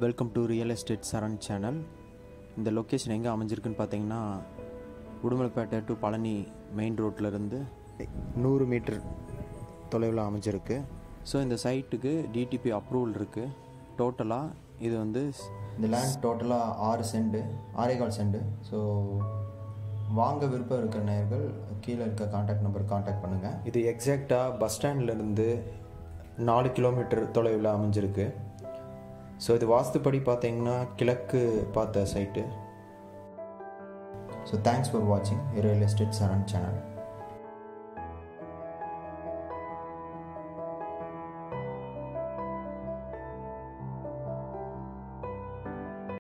welcome to real estate Saran channel இந்த location எங்கே அமைஞ்சிருக்குன்னு பார்த்தீங்கன்னா உடுமலைப்பேட்டை டு பழனி மெயின் ரோட்லேருந்து நூறு மீட்டர் தொலைவில் அமைஞ்சிருக்கு ஸோ இந்த சைட்டுக்கு டிடிபி அப்ரூவல் இருக்குது டோட்டலாக இது வந்து இந்த லேண்ட் டோட்டலாக ஆறு சென்டு ஆறேகால் சென்டு ஸோ வாங்க விருப்பம் இருக்கிற நேயர்கள் கீழே இருக்க காண்டாக்ட் நம்பர் காண்டாக்ட் பண்ணுங்கள் இது எக்ஸாக்டாக பஸ் ஸ்டாண்ட்லேருந்து நாலு கிலோமீட்டர் தொலைவில் அமைஞ்சிருக்கு ஸோ இது வாஸ்துப்படி பார்த்தீங்கன்னா கிழக்கு பார்த்த சைட்டு ஸோ தேங்க்ஸ் ஃபார் வாட்சிங் ரியல் எஸ்டேட் சரண் சேனல்